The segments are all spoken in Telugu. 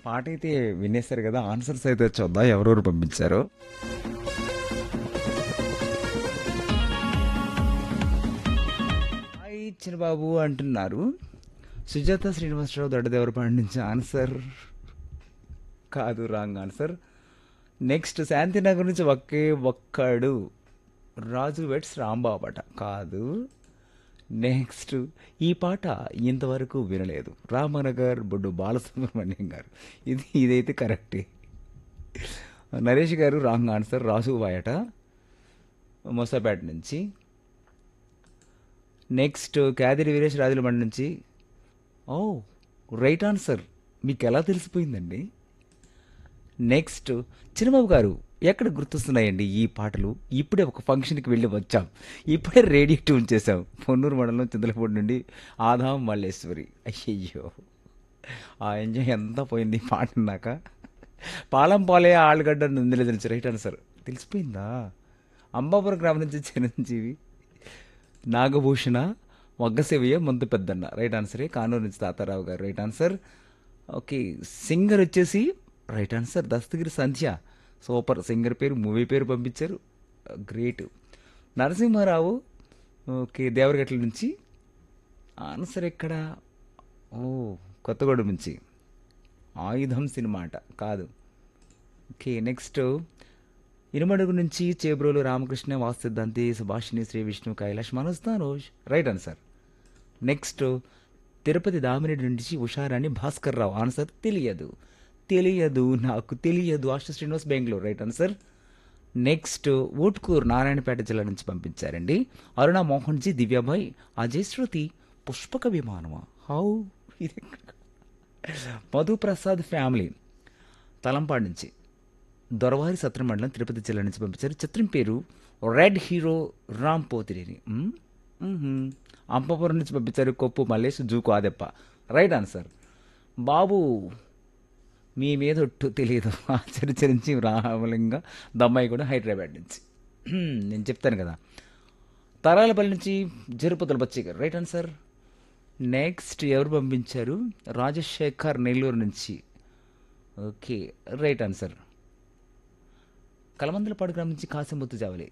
పాట అయితే వినేశారు కదా ఆన్సర్స్ అయితే చూద్దాం ఎవరెవరు పంపించారో హాయ్ చిన్నబాబు అంటున్నారు సుజాత శ్రీనివాసరావు దొడ్డదేవరపాడు నుంచి ఆన్సర్ కాదు రాంగ్ ఆన్సర్ నెక్స్ట్ శాంతినగర్ నుంచి ఒకే ఒక్కడు రాజు వెట్స్ రాంబాబట కాదు నెక్స్ట్ ఈ పాట ఇంతవరకు వినలేదు రామనగర్ బొడ్డు బాలసుబ్రహ్మణ్యం గారు ఇది ఇదైతే కరెక్టే నరేష్ గారు రాంగ్ ఆన్సర్ రాజు వాయట మొసపేట నుంచి నెక్స్ట్ క్యాదిరి వీరేష్ రాజులమండి నుంచి ఓ రైట్ ఆన్సర్ మీకు ఎలా తెలిసిపోయిందండి నెక్స్ట్ చిన్నబాబు గారు ఎక్కడ గుర్తొస్తున్నాయండి ఈ పాటలు ఇప్పుడే ఒక ఫంక్షన్కి వెళ్ళి వచ్చాం ఇప్పుడే రేడియో ట్యూన్ చేసాం పొన్నూరు మండలం చింతలపూడి నుండి ఆదాం మల్లేశ్వరి అయ్యయ్యో ఆ ఎంజాయ్ ఎంత పోయింది ఈ పాట విన్నాక పాలం పాలే ఆలుగడ్డ నుండి తెలిసి రైట్ ఆన్సర్ తెలిసిపోయిందా అంబాపురం గ్రామం నుంచి చిరంజీవి నాగభూషణ మొగ్గశివయ్య ముందు పెద్దన్న రైట్ ఆన్సరే కానూరు నుంచి Tatarao garu right answer okay singer వచ్చేసి right answer Dastagiri Sandhya super singer పేరు మూవీ పేరు పంపించారు గ్రేట్ నరసింహారావు ఓకే దేవరగట్ల నుంచి ఆన్సర్ ఎక్కడ ఓ కొత్తగూడెం నుంచి ఆయుధం సినిమా అట కాదు ఓకే నెక్స్ట్ ఇనుమడుగు నుంచి చేబ్రోలు రామకృష్ణ వాస్తుద్దంతి Subhashini Sri Vishnu Kailash Manoj Tanoj right answer next Tirupati Damireddy నుంచి ఉషారాణి భాస్కర్ రావు ఆన్సర్ తెలియదు తెలియదు నాకు తెలియదు Asha Srinivas Bengaluru right answer next Utkoor Narayanpet జిల్లా నుంచి పంపించారండి అరుణ మోహన్ జీ దివ్యాబాయ్ అజయ్ శృతి పుష్పక విమానమా హౌ ఇది మధుప్రసాద్ ఫ్యామిలీ తలంపాడు నుంచి దొరవారి సత్రం మండలం తిరుపతి జిల్లా నుంచి పంపించారు చిత్రం పేరు రెడ్ హీరో రామ్ పోతిరేని మ్మ్? మ్మ్హ్మ్. అంపపురం నుంచి పంపించారు కొప్పు మల్లేష్ జూకు ఆదెప్ప రైట్ ఆన్సర్ బాబు మీ మీద ఒట్టు తెలియదు ఆచరించి రామలింగ దమ్మాయి కూడా హైదరాబాద్ నుంచి హ్మ్, నేను చెప్తాను కదా తరాలపల్లి నుంచి జరుపతుల బచ్చయ్య గారు రైట్ ఆన్సర్ నెక్స్ట్ ఎవరు పంపించారు రాజశేఖర్ నెల్లూరు నుంచి ఓకే రైట్ ఆన్సర్ కలమందలపాడు గ్రామం నుంచి కాసిముత్తు జావలి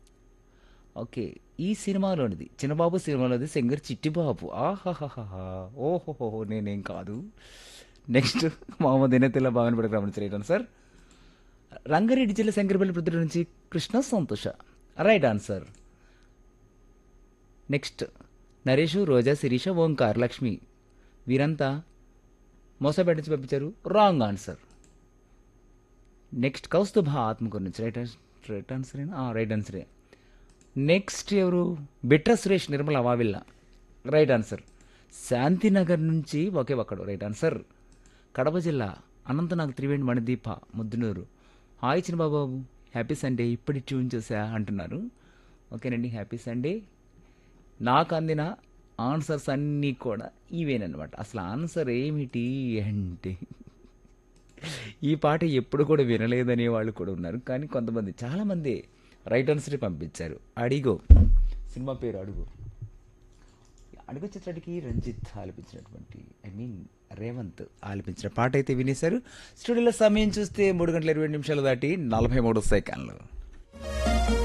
ఓకే ఈ సినిమాలోనిది చిన్నబాబు సినిమాలోది సింగర్ చిట్టిబాబు ఆహాహాహా ఓహోహో నేనేం కాదు నెక్స్ట్ మహమ్మద్ ఇనతిల్ల భావనపడి గ్రామం నుంచి రైట్ ఆన్సర్ రంగారెడ్డి జిల్లా శంకరపల్లి ప్రతి నుంచి Krishna Santosha right answer next Naresh Roja Sirisha Omkar Lakshmi వీరంతా మోసపేట నుంచి పంపించారు wrong answer next Kaustubha Atmakur నుంచి రైట్ రైట్ ఆన్సరేనా రైట్ ఆన్సరే నెక్స్ట్ ఎవరు బిట్ర సురేష్ నిర్మల వావిల్ల రైట్ ఆన్సర్ శాంతినగర్ నుంచి ఒకే ఒక్కడు రైట్ ఆన్సర్ కడప జిల్లా Anantnag Triveni Manideepa Muddanur hi Chinnababu happy Sunday ఇప్పటి ట్యూన్ చేసా అంటున్నారు ఓకేనండి హ్యాపీ సండే నాకు అందిన ఆన్సర్స్ అన్నీ కూడా ఇవేనమాట అసలు ఆన్సర్ ఏమిటి అంటే ఈ పాట ఎప్పుడు కూడా వినలేదనే వాళ్ళు కూడా ఉన్నారు కానీ కొంతమంది చాలామంది రైట్ ఆన్సర్ పంపించారు అడిగో సినిమా పేరు అడుగు అడుగు చిత్రానికి రంజిత్ ఆలపించినటువంటి ఐ మీన్ రేవంత్ ఆలపించిన పాట అయితే వినేశారు స్టూడియోలో సమయం చూస్తే మూడు గంటల ఇరవై నిమిషాలు దాటి నలభై మూడు సెకండ్లు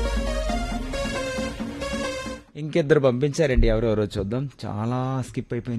ఇంకిద్దరు పంపించారండి ఎవరెవరో చూద్దాం చాలా స్కిప్ అయిపోయింది